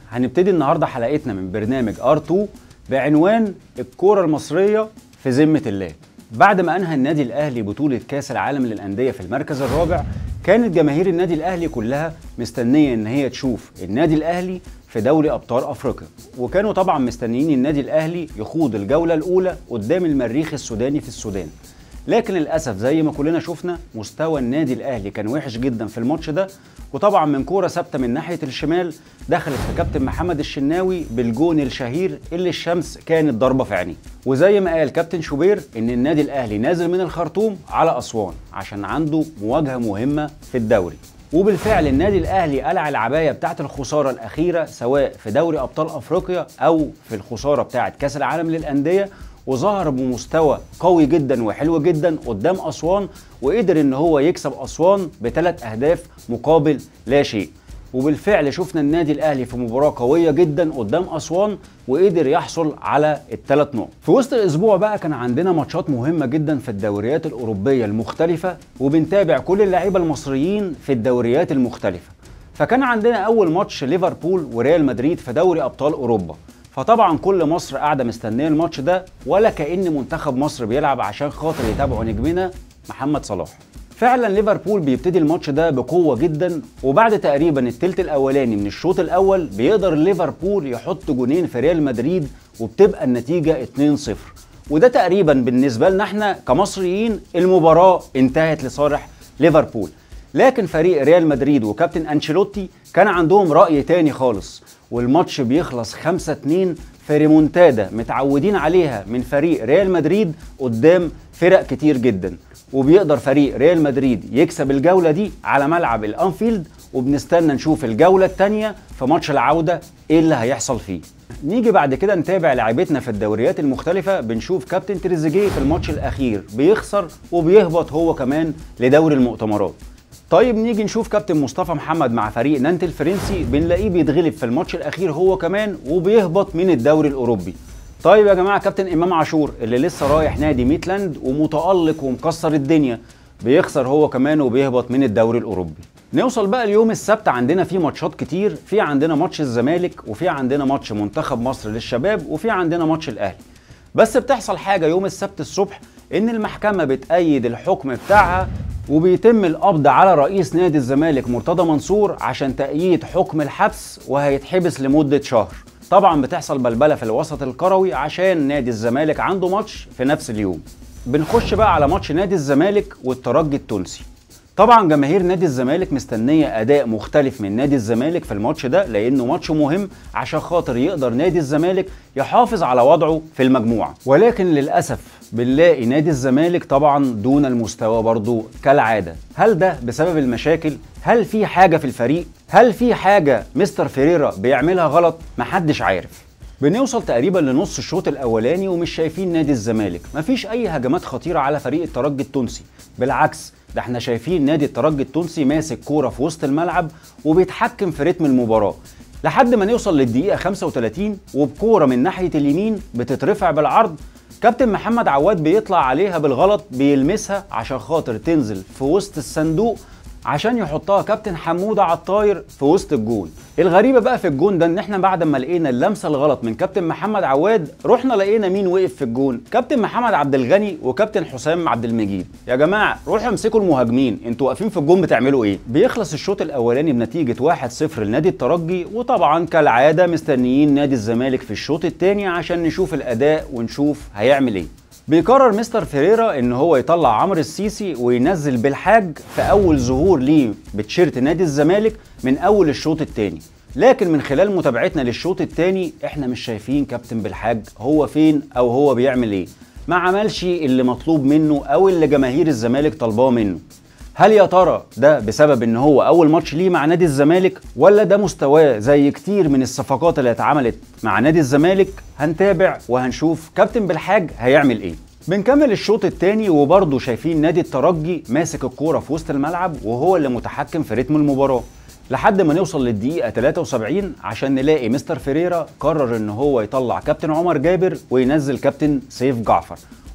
هنبتدي النهارده حلقتنا من برنامج ار2 بعنوان الكوره المصريه في ذمه الله. بعد ما انهى النادي الاهلي بطوله كاس العالم للانديه في المركز الرابع كانت جماهير النادي الاهلي كلها مستنيه ان هي تشوف النادي الاهلي في دوري ابطال افريقيا وكانوا طبعا مستنيين النادي الاهلي يخوض الجوله الاولى قدام المريخ السوداني في السودان لكن للاسف زي ما كلنا شفنا مستوى النادي الاهلي كان وحش جدا في الماتش ده وطبعا من كوره ثابته من ناحيه الشمال دخلت في كابتن محمد الشناوي بالجون الشهير اللي الشمس كانت ضاربه في عينيه وزي ما قال كابتن شوبير ان النادي الاهلي نازل من الخرطوم على اسوان عشان عنده مواجهه مهمه في الدوري وبالفعل النادي الاهلي قلع العبايه بتاعه الخساره الاخيره سواء في دوري ابطال افريقيا او في الخساره بتاعه كاس العالم للانديه وظهر بمستوى قوي جدا وحلو جدا قدام اسوان وقدر ان هو يكسب اسوان بثلاث اهداف مقابل لا شيء وبالفعل شفنا النادي الاهلي في مباراه قويه جدا قدام اسوان وقدر يحصل على الثلاث نقط في وسط الاسبوع بقى كان عندنا ماتشات مهمه جدا في الدوريات الاوروبيه المختلفه وبنتابع كل اللعيبه المصريين في الدوريات المختلفه فكان عندنا اول ماتش ليفربول وريال مدريد في دوري ابطال اوروبا فطبعا كل مصر قاعده مستنيه الماتش ده ولا كان منتخب مصر بيلعب عشان خاطر يتابعوا نجمنا محمد صلاح فعلا ليفربول بيبتدي الماتش ده بقوه جدا وبعد تقريبا التلت الاولاني من الشوط الاول بيقدر ليفربول يحط جونين في ريال مدريد وبتبقى النتيجه 2-0 وده تقريبا بالنسبه لنا احنا كمصريين المباراه انتهت لصالح ليفربول لكن فريق ريال مدريد وكابتن انشيلوتي كان عندهم راي تاني خالص والماتش بيخلص 5 2 في ريمونتادا متعودين عليها من فريق ريال مدريد قدام فرق كتير جدا وبيقدر فريق ريال مدريد يكسب الجوله دي على ملعب الانفيلد وبنستنى نشوف الجوله الثانيه في ماتش العوده ايه اللي هيحصل فيه نيجي بعد كده نتابع لعيبتنا في الدوريات المختلفة بنشوف كابتن تريزيجيه في الماتش الأخير بيخسر وبيهبط هو كمان لدوري المؤتمرات طيب نيجي نشوف كابتن مصطفى محمد مع فريق نانت الفرنسي بنلاقيه بيتغلب في الماتش الاخير هو كمان وبيهبط من الدوري الاوروبي طيب يا جماعه كابتن امام عاشور اللي لسه رايح نادي ميتلاند ومتالق ومكسر الدنيا بيخسر هو كمان وبيهبط من الدوري الاوروبي نوصل بقى اليوم السبت عندنا فيه ماتشات كتير في عندنا ماتش الزمالك وفي عندنا ماتش منتخب مصر للشباب وفي عندنا ماتش الاهلي بس بتحصل حاجه يوم السبت الصبح ان المحكمه بتأيد الحكم بتاعها وبيتم القبض على رئيس نادي الزمالك مرتضى منصور عشان تأييد حكم الحبس وهيتحبس لمدة شهر طبعا بتحصل بلبلة في الوسط الكروي عشان نادي الزمالك عنده ماتش في نفس اليوم بنخش بقى على ماتش نادي الزمالك والترجي التونسي طبعا جماهير نادي الزمالك مستنية أداء مختلف من نادي الزمالك في الماتش ده لأنه ماتش مهم عشان خاطر يقدر نادي الزمالك يحافظ على وضعه في المجموعة ولكن للأسف بنلاقي نادي الزمالك طبعا دون المستوى برضو كالعادة هل ده بسبب المشاكل؟ هل في حاجة في الفريق؟ هل في حاجة مستر فيريرا بيعملها غلط؟ محدش عارف بنوصل تقريبا لنص الشوط الاولاني ومش شايفين نادي الزمالك مفيش اي هجمات خطيره على فريق الترجي التونسي بالعكس ده احنا شايفين نادي الترجي التونسي ماسك كوره في وسط الملعب وبيتحكم في رتم المباراه لحد ما نوصل للدقيقه 35 وبكوره من ناحيه اليمين بتترفع بالعرض كابتن محمد عواد بيطلع عليها بالغلط بيلمسها عشان خاطر تنزل في وسط الصندوق عشان يحطها كابتن حموده عطاير في وسط الجون الغريبه بقى في الجون ده ان احنا بعد ما لقينا اللمسه الغلط من كابتن محمد عواد رحنا لقينا مين وقف في الجون كابتن محمد عبد الغني وكابتن حسام عبد المجيد يا جماعه روحوا امسكوا المهاجمين انتوا واقفين في الجون بتعملوا ايه بيخلص الشوط الاولاني بنتيجه 1-0 لنادي الترجي وطبعا كالعاده مستنيين نادي الزمالك في الشوط الثاني عشان نشوف الاداء ونشوف هيعمل ايه بيقرر مستر فيريرا ان هو يطلع عمرو السيسي وينزل بالحاج في اول ظهور ليه بتشيرت نادي الزمالك من اول الشوط الثاني لكن من خلال متابعتنا للشوط الثاني احنا مش شايفين كابتن بالحاج هو فين او هو بيعمل ايه ما عملش اللي مطلوب منه او اللي جماهير الزمالك طالباه منه هل يا ترى ده بسبب ان هو اول ماتش ليه مع نادي الزمالك ولا ده مستواه زي كتير من الصفقات اللي اتعملت مع نادي الزمالك هنتابع وهنشوف كابتن بالحاج هيعمل ايه بنكمل الشوط الثاني وبرضه شايفين نادي الترجي ماسك الكوره في وسط الملعب وهو اللي متحكم في رتم المباراه لحد ما نوصل للدقيقة 73 عشان نلاقي مستر فيريرا قرر ان هو يطلع كابتن عمر جابر وينزل كابتن سيف جعفر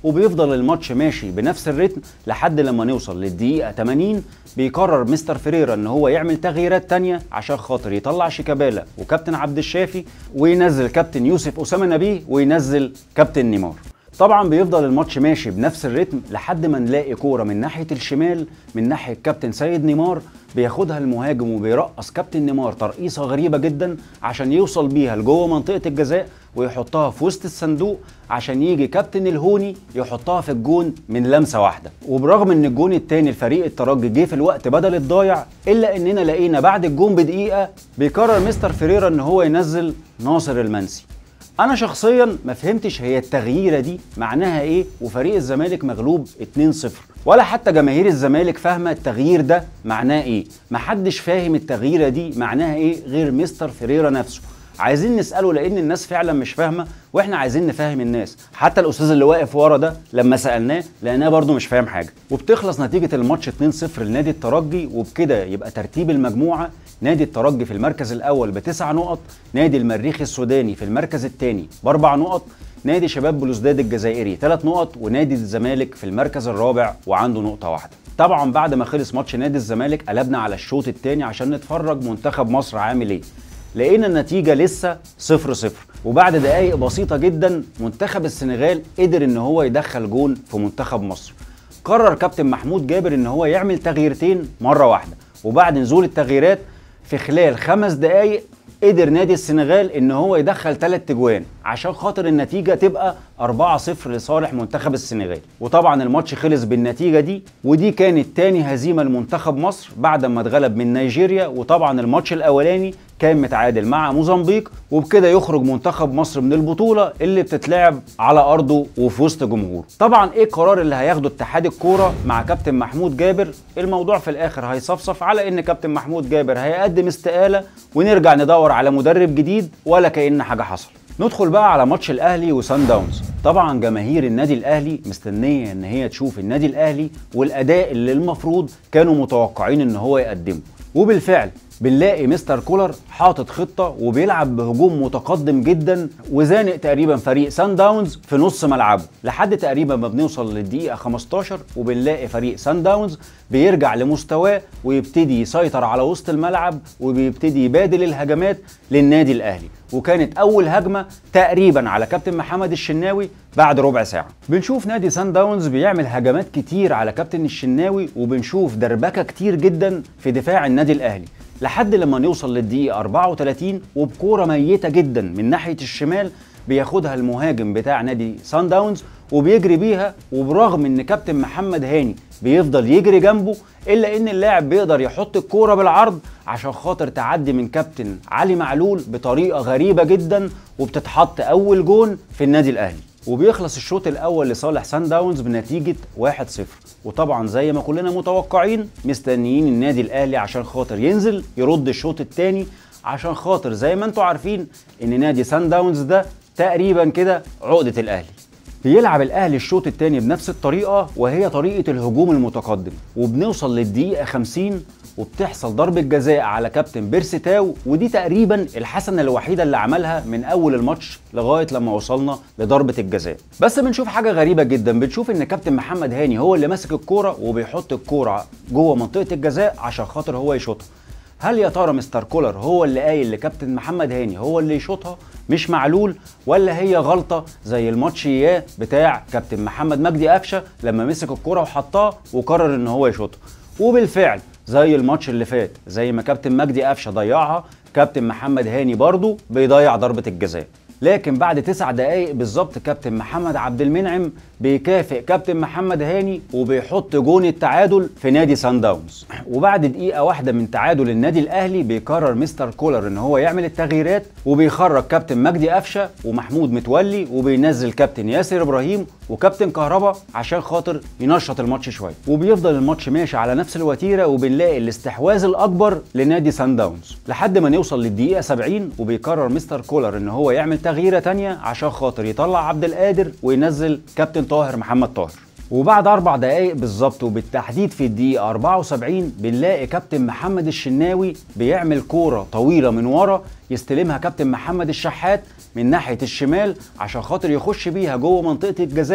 وبيفضل الماتش ماشي بنفس الريتم لحد لما نوصل للدقيقه 80 بيقرر مستر فيريرا ان هو يعمل تغييرات تانية عشان خاطر يطلع شيكابالا وكابتن عبد الشافي وينزل كابتن يوسف اسامه نبيه وينزل كابتن نيمار طبعا بيفضل الماتش ماشي بنفس الريتم لحد ما نلاقي كوره من ناحيه الشمال من ناحيه كابتن سيد نيمار بياخدها المهاجم وبيرقص كابتن نيمار ترقيصه غريبه جدا عشان يوصل بيها لجوه منطقه الجزاء ويحطها في وسط الصندوق عشان يجي كابتن الهوني يحطها في الجون من لمسه واحده وبرغم ان الجون التاني الفريق الترجي جه في الوقت بدل الضايع الا اننا لقينا بعد الجون بدقيقه بيقرر مستر فيريرا ان هو ينزل ناصر المنسي انا شخصيا ما فهمتش هي التغييره دي معناها ايه وفريق الزمالك مغلوب 2-0 ولا حتى جماهير الزمالك فاهمه التغيير ده معناه ايه محدش فاهم التغييره دي معناها ايه غير مستر فيريرا نفسه عايزين نساله لان الناس فعلا مش فاهمه واحنا عايزين نفهم الناس حتى الاستاذ اللي واقف ورا ده لما سالناه لقيناه برده مش فاهم حاجه وبتخلص نتيجه الماتش 2-0 لنادي الترجي وبكده يبقى ترتيب المجموعه نادي الترجي في المركز الاول بتسع نقط نادي المريخ السوداني في المركز الثاني باربع نقط نادي شباب بلوزداد الجزائري ثلاث نقط ونادي الزمالك في المركز الرابع وعنده نقطه واحده طبعا بعد ما خلص ماتش نادي الزمالك قلبنا على الشوط الثاني عشان نتفرج منتخب مصر عامل ايه لقينا النتيجة لسه صفر صفر وبعد دقايق بسيطة جدا منتخب السنغال قدر ان هو يدخل جون في منتخب مصر قرر كابتن محمود جابر ان هو يعمل تغييرتين مرة واحدة وبعد نزول التغييرات في خلال خمس دقايق قدر نادي السنغال ان هو يدخل ثلاث تجوان عشان خاطر النتيجه تبقى 4-0 لصالح منتخب السنغال وطبعا الماتش خلص بالنتيجه دي ودي كانت تاني هزيمه لمنتخب مصر بعد ما اتغلب من نيجيريا وطبعا الماتش الاولاني كان متعادل مع موزمبيق وبكده يخرج منتخب مصر من البطوله اللي بتتلعب على ارضه وفي وسط جمهوره طبعا ايه القرار اللي هياخده اتحاد الكوره مع كابتن محمود جابر الموضوع في الاخر هيصفصف على ان كابتن محمود جابر هيقدم استقاله ونرجع ندور على مدرب جديد ولا كأن حاجه حصل ندخل بقى على ماتش الاهلي وسان داونز طبعا جماهير النادي الاهلي مستنيه ان هي تشوف النادي الاهلي والاداء اللي المفروض كانوا متوقعين ان هو يقدمه وبالفعل بنلاقي مستر كولر حاطط خطه وبيلعب بهجوم متقدم جدا وزانق تقريبا فريق سان داونز في نص ملعبه لحد تقريبا ما بنوصل للدقيقه 15 وبنلاقي فريق سان داونز بيرجع لمستواه ويبتدي يسيطر على وسط الملعب وبيبتدي يبادل الهجمات للنادي الاهلي وكانت اول هجمه تقريبا على كابتن محمد الشناوي بعد ربع ساعه بنشوف نادي سان داونز بيعمل هجمات كتير على كابتن الشناوي وبنشوف دربكه كتير جدا في دفاع النادي الاهلي لحد لما نوصل للدقيقه 34 وبكوره ميته جدا من ناحيه الشمال بياخدها المهاجم بتاع نادي سان داونز وبيجري بيها وبرغم ان كابتن محمد هاني بيفضل يجري جنبه الا ان اللاعب بيقدر يحط الكوره بالعرض عشان خاطر تعدي من كابتن علي معلول بطريقه غريبه جدا وبتتحط اول جون في النادي الاهلي وبيخلص الشوط الاول لصالح سان داونز بنتيجه 1-0 وطبعا زي ما كلنا متوقعين مستنيين النادي الاهلي عشان خاطر ينزل يرد الشوط الثاني عشان خاطر زي ما انتم عارفين ان نادي سان داونز ده تقريبا كده عقده الاهلي بيلعب الاهلي الشوط الثاني بنفس الطريقه وهي طريقه الهجوم المتقدم وبنوصل للدقيقه 50 وبتحصل ضربة جزاء على كابتن بيرسي تاو ودي تقريبا الحسنة الوحيدة اللي عملها من أول الماتش لغاية لما وصلنا لضربة الجزاء بس بنشوف حاجة غريبة جدا بنشوف إن كابتن محمد هاني هو اللي ماسك الكورة وبيحط الكورة جوه منطقة الجزاء عشان خاطر هو يشوطها هل يا ترى مستر كولر هو اللي قايل لكابتن محمد هاني هو اللي يشوطها مش معلول ولا هي غلطه زي الماتش اياه بتاع كابتن محمد مجدي قفشه لما مسك الكوره وحطها وقرر ان هو يشوطها وبالفعل زي الماتش اللي فات زي ما كابتن مجدي قفشه ضيعها كابتن محمد هاني برضو بيضيع ضربه الجزاء لكن بعد تسع دقايق بالظبط كابتن محمد عبد المنعم بيكافئ كابتن محمد هاني وبيحط جون التعادل في نادي سان داونز وبعد دقيقه واحده من تعادل النادي الاهلي بيقرر مستر كولر ان هو يعمل التغييرات وبيخرج كابتن مجدي قفشه ومحمود متولي وبينزل كابتن ياسر ابراهيم وكابتن كهربا عشان خاطر ينشط الماتش شويه وبيفضل الماتش ماشي على نفس الوتيره وبنلاقي الاستحواذ الاكبر لنادي سان داونز لحد ما نوصل للدقيقه 70 وبيقرر مستر كولر ان هو يعمل تغييره تانية عشان خاطر يطلع عبد القادر وينزل كابتن طاهر محمد طاهر وبعد اربع دقايق بالظبط وبالتحديد في الدقيقه 74 بنلاقي كابتن محمد الشناوي بيعمل كوره طويله من ورا يستلمها كابتن محمد الشحات من ناحيه الشمال عشان خاطر يخش بيها جوه منطقه الجزاء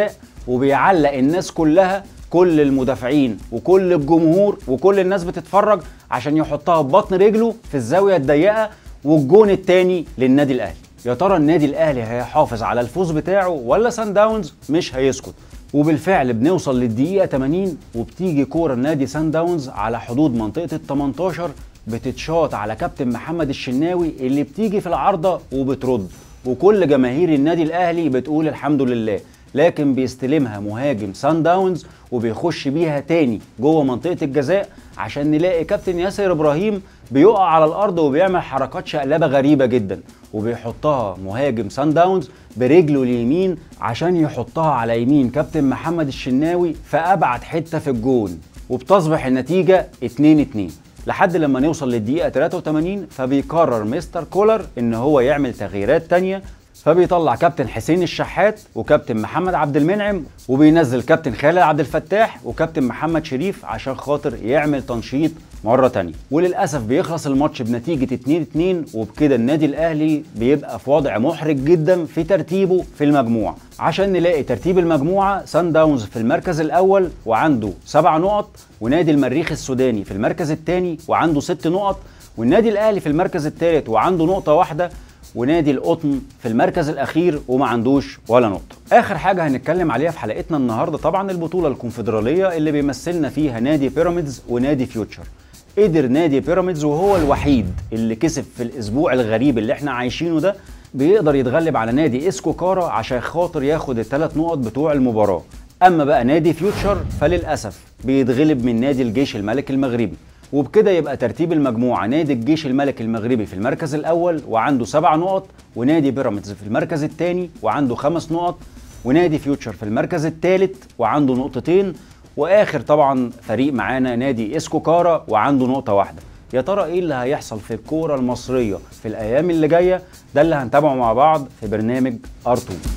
وبيعلق الناس كلها كل المدافعين وكل الجمهور وكل الناس بتتفرج عشان يحطها ببطن رجله في الزاويه الضيقه والجون الثاني للنادي الاهلي يا ترى النادي الاهلي هيحافظ على الفوز بتاعه ولا سان داونز مش هيسكت وبالفعل بنوصل للدقيقه 80 وبتيجي كوره نادي سان داونز على حدود منطقه ال 18 بتتشاط على كابتن محمد الشناوي اللي بتيجي في العارضه وبترد وكل جماهير النادي الاهلي بتقول الحمد لله لكن بيستلمها مهاجم سان داونز وبيخش بيها تاني جوه منطقه الجزاء عشان نلاقي كابتن ياسر ابراهيم بيقع على الارض وبيعمل حركات شقلبه غريبه جدا وبيحطها مهاجم سان داونز برجله اليمين عشان يحطها على يمين كابتن محمد الشناوي في ابعد حته في الجون وبتصبح النتيجه 2 2 لحد لما نوصل للدقيقه 83 فبيقرر مستر كولر ان هو يعمل تغييرات تانية فبيطلع كابتن حسين الشحات وكابتن محمد عبد المنعم وبينزل كابتن خالد عبد الفتاح وكابتن محمد شريف عشان خاطر يعمل تنشيط مره تانية وللاسف بيخلص الماتش بنتيجه 2-2 وبكده النادي الاهلي بيبقى في وضع محرج جدا في ترتيبه في المجموعه عشان نلاقي ترتيب المجموعه سان داونز في المركز الاول وعنده سبع نقط ونادي المريخ السوداني في المركز الثاني وعنده ست نقط والنادي الاهلي في المركز الثالث وعنده نقطه واحده ونادي القطن في المركز الاخير وما عندوش ولا نقطه اخر حاجه هنتكلم عليها في حلقتنا النهارده طبعا البطوله الكونفدراليه اللي بيمثلنا فيها نادي بيراميدز ونادي فيوتشر قدر نادي بيراميدز وهو الوحيد اللي كسب في الاسبوع الغريب اللي احنا عايشينه ده بيقدر يتغلب على نادي اسكو كارا عشان خاطر ياخد الثلاث نقط بتوع المباراه اما بقى نادي فيوتشر فللاسف بيتغلب من نادي الجيش الملكي المغربي وبكده يبقى ترتيب المجموعة نادي الجيش الملكي المغربي في المركز الأول وعنده سبع نقط ونادي بيراميدز في المركز الثاني وعنده خمس نقط ونادي فيوتشر في المركز الثالث وعنده نقطتين وآخر طبعا فريق معانا نادي اسكو كارا وعنده نقطة واحدة يا ترى ايه اللي هيحصل في الكورة المصرية في الأيام اللي جاية ده اللي هنتابعه مع بعض في برنامج ار 2